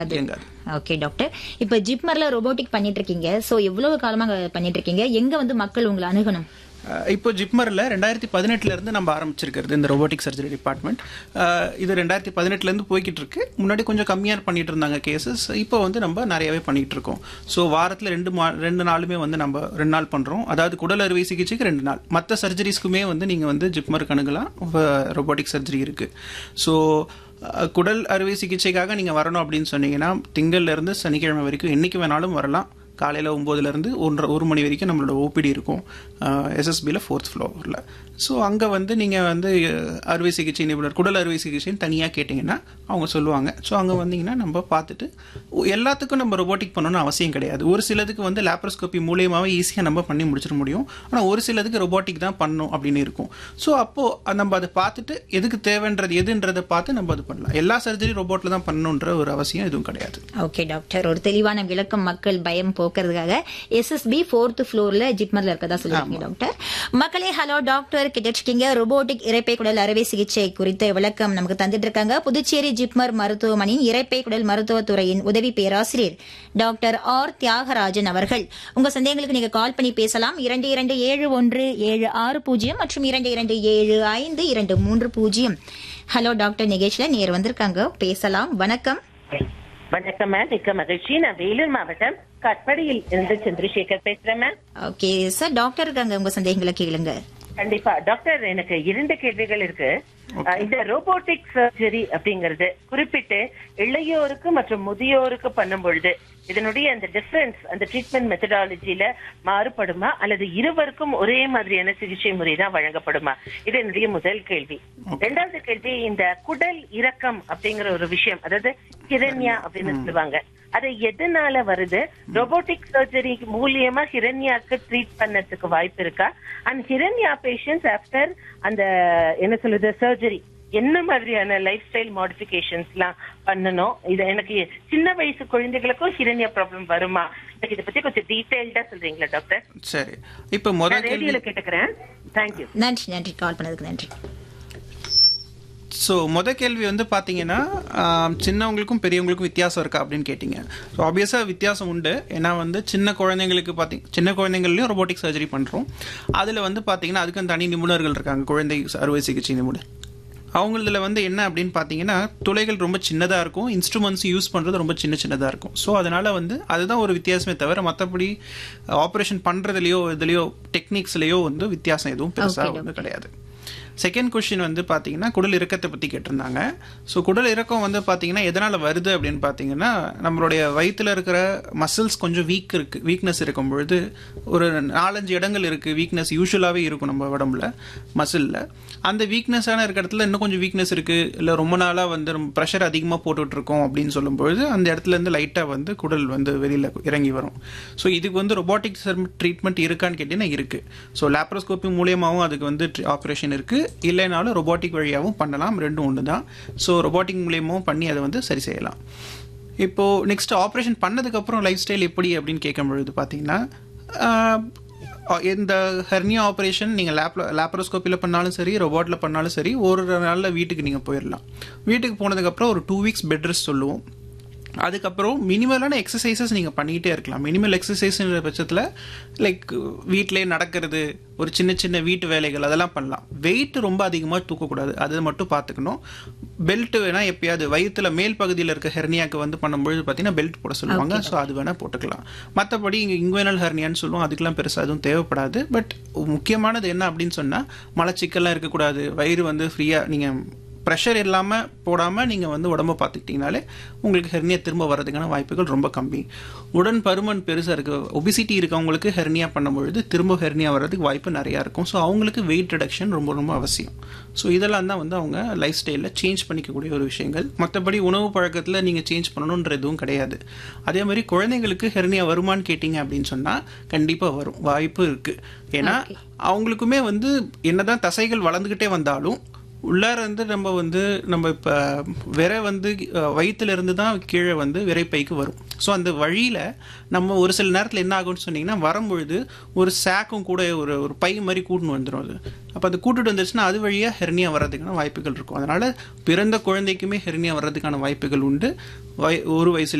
இயங்காது okay doctor இப்ப ஜிப்மர்ல robotic பண்ணிட்டு இருக்கீங்க சோ எவ்வளவு காலமா பண்ணிட்டு இருக்கீங்க எங்க வந்து மக்கள் உங்களை அணுகணும் அஹ் இப்போ ஜிப்மரில் ரெண்டாயிரத்தி பதினெட்டுல இருந்து நம்ம ஆரம்பிச்சிருக்கிறது இந்த ரோபோட்டிக் சர்ஜரி டிபார்ட்மெண்ட் இது ரெண்டாயிரத்தி பதினெட்டுலேருந்து போய்கிட்டு இருக்கு முன்னாடி கொஞ்சம் கம்மியாக பண்ணிட்டு இருந்தாங்க கேசஸ் இப்போ வந்து நம்ம நிறையவே பண்ணிட்டு இருக்கோம் ஸோ வாரத்தில் ரெண்டு மா ரெண்டு நாளுமே வந்து நம்ம ரெண்டு நாள் பண்ணுறோம் அதாவது குடல் அறுவை சிகிச்சைக்கு ரெண்டு நாள் மற்ற சர்ஜரிஸ்க்குமே வந்து நீங்கள் வந்து ஜிப்மருக்கு அணுகலாம் ரோபோட்டிக் சர்ஜரி இருக்குது ஸோ குடல் அறுவை சிகிச்சைக்காக நீங்கள் வரணும் அப்படின்னு சொன்னீங்கன்னா திங்கள்ல இருந்து சனிக்கிழமை வரைக்கும் என்னைக்கு வேணாலும் வரலாம் காலையில் ஒம்போதுலேருந்து ஒன்றரை ஒரு மணி வரைக்கும் நம்மளோட ஓபிடி இருக்கும் எஸ்எஸ்பியில் ஃபோர்த் ஃப்ளோரில் ஸோ அங்கே வந்து நீங்கள் வந்து அஹ், அறுவை சிகிச்சை நிபுணர் குடல் அறுவை சிகிச்சைன்னு தனியாக கேட்டிங்கன்னா அவங்க சொல்லுவாங்க ஸோ அங்கே வந்தீங்கன்னா நம்ம பார்த்துட்டு ஒ- எல்லாத்துக்கும் நம்ம ரொபோட்டிக் பண்ணணும்னு அவசியம் கிடையாது ஒரு சிலதுக்கு வந்து லேப்ரோஸ்கோபி மூலியமாகவே ஈஸியாக நம்ம பண்ணி முடிச்சிட முடியும் ஆனால் ஒரு சிலதுக்கு ரொபோட்டிக் தான் பண்ணணும் அப்படின்னு இருக்கும் ஸோ அப்போது நம்ம அதை பார்த்துட்டு எதுக்கு தேவைன்றது எதுன்றதை பார்த்து நம்ம அது பண்ணலாம் எல்லா சர்ஜரி ரோபோட்டில் தான் பண்ணணுன்ற ஒரு அவசியம் எதுவும் கிடையாது ஓகே டாக்டர் ஒரு தெளிவான விளக்கம் மக்கள் பயம் போக்குறதுக்காக எஸ்எஸ்பி ஃபோர்த் ஃப்ளோர்ல ஜிப்மர்ல இருக்கதா சொல்லிருக்கீங்க டாக்டர் மக்களே ஹலோ டாக்டர் கிட்டச்சிக்கிங்க ரோபோட்டிக் இரைப்பை குடல் அறுவை சிகிச்சை குறித்த விளக்கம் நமக்கு தந்துட்டு இருக்காங்க புதுச்சேரி ஜிப்மர் மருத்துவமனையின் இரைப்பை குடல் மருத்துவத்துறையின் உதவி பேராசிரியர் டாக்டர் ஆர் தியாகராஜன் அவர்கள் உங்க சந்தேகங்களுக்கு நீங்க கால் பண்ணி பேசலாம் இரண்டு இரண்டு ஏழு ஒன்று ஏழு ஆறு பூஜ்ஜியம் மற்றும் இரண்டு இரண்டு ஏழு ஐந்து இரண்டு மூன்று பூஜ்ஜியம் ஹலோ டாக்டர் நிகழ்ச்சியில நேர் வந்திருக்காங்க பேசலாம் வணக்கம் வணக்கம் மேம் மிக்க மகிழ்ச்சி நான் வேலூர் மாவட்டம் கட்படியில் இருந்து சந்திரசேகர் பேசுறேன் மேம் ஓகே சார் டாக்டர் இருக்காங்க உங்க சந்தேகங்களை கேளுங்க கண்டிப்பா டாக்டர் எனக்கு இரண்டு கேள்விகள் இருக்கு அஹ், இந்த ரோபோட்டிக் சர்ஜரி அப்படிங்கறது குறிப்பிட்டு இளையோருக்கு மற்றும் முதியோருக்கு பண்ணும் பொழுது இதனுடைய அந்த டிஃபரன்ஸ் அந்த ட்ரீட்மெண்ட் மெத்தடாலஜில மாறுபடுமா அல்லது இருவருக்கும் ஒரே மாதிரியான சிகிச்சை முறை தான் வழங்கப்படுமா இது என்னுடைய முதல் கேள்வி இரண்டாவது கேள்வி இந்த குடல் இறக்கம் அப்படிங்கிற ஒரு விஷயம் அதாவது ஹிரண்யா அப்படின்னு சொல்லுவாங்க அது எதனால வருது ரோபோட்டிக் சர்ஜரி மூலியமா ஹிரண்யாக்கு ட்ரீட் பண்ணதுக்கு வாய்ப்பு இருக்கா அண்ட் ஹிரண்யா பேஷண்ட்ஸ் ஆஃப்டர் அந்த என்ன சொல்லுது சர்ஜரி என்ன மாதிரியான லைஃப் ஸ்டைல் மாடிஃபிகேஷன்ஸ் எல்லாம் பண்ணணும் இது எனக்கு சின்ன வயசு குழந்தைகளுக்கும் ஹிரண்யா ப்ராப்ளம் வருமா எனக்கு இதை பத்தி கொஞ்சம் டீடைல்டா சொல்றீங்களா டாக்டர் சரி இப்போ முதல் நான் கேள்வி ரேடியோல கேட்டுக்கிறேன் தேங்க்யூ நன்றி நன்றி கால் பண்ணதுக்கு நன்றி ஸோ முத கேள்வி வந்து பார்த்தீங்கன்னா ஆம், சின்னவங்களுக்கும் பெரியவங்களுக்கும் வித்தியாசம் இருக்கா அப்படின்னு கேட்டிங்க ஸோ ஆப்வியஸாக வித்தியாசம் உண்டு ஏன்னா வந்து சின்ன குழந்தைங்களுக்கு பார்த்தீங்க சின்ன குழந்தைங்கள்லையும் ரொபோட்டிக் சர்ஜரி பண்ணுறோம் அதில் வந்து பார்த்தீங்கன்னா அதுக்கும் தனி நிபுணர்கள் இருக்காங்க குழந்தை அறுவை சிகிச்சை நிபுணர் அவங்களதுல வந்து என்ன அப்படின்னு பார்த்தீங்கன்னா துளைகள் ரொம்ப சின்னதாக இருக்கும் இன்ஸ்ட்ருமெண்ட்ஸ் யூஸ் பண்ணுறது ரொம்ப சின்ன சின்னதாக இருக்கும் ஸோ அதனால் வந்து அதுதான் ஒரு வித்தியாசமே தவிர மற்றபடி ஆப்ரேஷன் பண்ணுறதுலையோ இதுலேயோ டெக்னிக்ஸ்லேயோ வந்து வித்தியாசம் எதுவும் பெருசாக வந்து கிடையாது செகண்ட் கொஸ்டின் வந்து பார்த்தீங்கன்னா குடல் இறக்கத்தை பற்றி கேட்டிருந்தாங்க ஸோ குடல் இறக்கம் வந்து பார்த்தீங்கன்னா எதனால் வருது அப்படின்னு பார்த்தீங்கன்னா நம்மளுடைய வயித்துல இருக்கிற மசில்ஸ் கொஞ்சம் வீக் இருக்கு வீக்னஸ் இருக்கும் பொழுது ஒரு நாலஞ்சு இடங்கள் இருக்குது வீக்னஸ் யூஸ்வலாகவே இருக்கும் நம்ம உடம்புல மசிலில் அந்த வீக்னஸான இருக்கிற இடத்துல இன்னும் கொஞ்சம் வீக்னஸ் இருக்குது இல்லை ரொம்ப நாளாக வந்து ப்ரெஷர் அதிகமாக போட்டுட்ருக்கோம் அப்படின்னு சொல்லும்பொழுது அந்த இடத்துல இருந்து லைட்டாக வந்து குடல் வந்து வெளியில் இறங்கி வரும் ஸோ இதுக்கு வந்து ரொபாட்டிக் ட்ரீட்மெண்ட் இருக்கான்னு கேட்டிங்கன்னா இருக்குது ஸோ லேப்ரோஸ்கோப்பி மூலியமாகவும் அதுக்கு வந்து ஆப்ரேஷன் இருக்குது இல்லைனாலும் ரொபாட்டிக் வழியாகவும் பண்ணலாம் ரெண்டும் ஒன்று தான் ஸோ ரொபாட்டிக் மூலியமாகவும் பண்ணி அதை வந்து சரி செய்யலாம் இப்போது நெக்ஸ்ட் ஆப்ரேஷன் பண்ணதுக்கப்புறம் லைஃப் ஸ்டைல் எப்படி அப்படின்னு கேட்கும் பொழுது பார்த்தீங்கன்னா ஆஹ், இந்த ஹெர்னியா ஆப்ரேஷன் நீங்கள் லேப்ல லேப்ரோஸ்கோப்பியில் பண்ணாலும் சரி ரொபாட்டில் பண்ணாலும் சரி ஒரு நாளில் வீட்டுக்கு நீங்கள் போயிடலாம் வீட்டுக்கு போனதுக்கப்புறம் ஒரு டூ வீக்ஸ் பெட் ரெஸ்ட் சொல்லுவோம் அதுக்கப்புறம் மினிமலான எக்ஸசைசஸ் நீங்கள் பண்ணிக்கிட்டே இருக்கலாம் மினிமல் எக்ஸசைஸ்ன்ற பட்சத்தில் லைக் வீட்டிலே நடக்கிறது ஒரு சின்ன சின்ன வீட்டு வேலைகள் அதெல்லாம் பண்ணலாம் வெயிட் ரொம்ப அதிகமாக தூக்கக்கூடாது அதை மட்டும் பார்த்துக்கணும் பெல்ட் வேணால் எப்பயாவது வயிற்றுல மேல் பகுதியில் இருக்க ஹெர்னியாக்கு வந்து பண்ணும்பொழுது பார்த்தீங்கன்னா பெல்ட் போட சொல்லுவாங்க ஸோ அது வேணால் போட்டுக்கலாம் மற்றபடி இங்கே இங்குவேனல் ஹெர்னியான்னு சொல்லுவோம் அதுக்கெல்லாம் பெருசாக எதுவும் தேவைப்படாது பட் முக்கியமானது என்ன அப்படின்னு சொன்னால் மலச்சிக்கல்லாம் இருக்கக்கூடாது வயிறு வந்து ஃப்ரீயாக நீங்கள் ப்ரெஷர் இல்லாமல் போடாமல் நீங்கள் வந்து உடம்ப பார்த்துக்கிட்டிங்கனாலே உங்களுக்கு ஹெர்னியா திரும்ப வர்றதுக்கான வாய்ப்புகள் ரொம்ப கம்மி உடன் பருமன் பெருசாக இருக்குது ஒபிசிட்டி இருக்கவங்களுக்கு ஹெர்னியா பண்ணும்பொழுது திரும்ப ஹெர்னியா வர்றதுக்கு வாய்ப்பு நிறையா இருக்கும் ஸோ அவங்களுக்கு வெயிட் ரிடக்ஷன் ரொம்ப ரொம்ப அவசியம் ஸோ இதெல்லாம் தான் வந்து அவங்க லைஃப் ஸ்டைலில் சேஞ்ச் பண்ணிக்கக்கூடிய ஒரு விஷயங்கள் மற்றபடி உணவு பழக்கத்தில் நீங்கள் சேஞ்ச் பண்ணணுன்ற எதுவும் கிடையாது அதே மாதிரி குழந்தைங்களுக்கு ஹெர்னியா வருமான்னு கேட்டிங்க அப்படின்னு சொன்னால் கண்டிப்பாக வரும் வாய்ப்பு இருக்குது ஏன்னா அவங்களுக்குமே வந்து என்னதான் தசைகள் வளர்ந்துக்கிட்டே வந்தாலும் உள்ளார இருந்து நம்ம வந்து நம்ம இப்போ விரை வந்து அஹ், வயித்துல இருந்து தான் கீழே வந்து விரைப்பைக்கு வரும் ஸோ அந்த வழியில் நம்ம ஒரு சில நேரத்தில் என்ன ஆகும்னு சொன்னீங்கன்னா வரும்பொழுது ஒரு சாக்கும் கூட ஒரு ஒரு பை மாதிரி கூட்டுன்னு வந்துடும் அது அப்போ அது கூட்டிட்டு வந்துருச்சுன்னா அது வழியாக ஹெர்னியா வர்றதுக்கான வாய்ப்புகள் இருக்கும் அதனால பிறந்த குழந்தைக்குமே ஹெர்னியா வர்றதுக்கான வாய்ப்புகள் உண்டு வய ஒரு வயசுல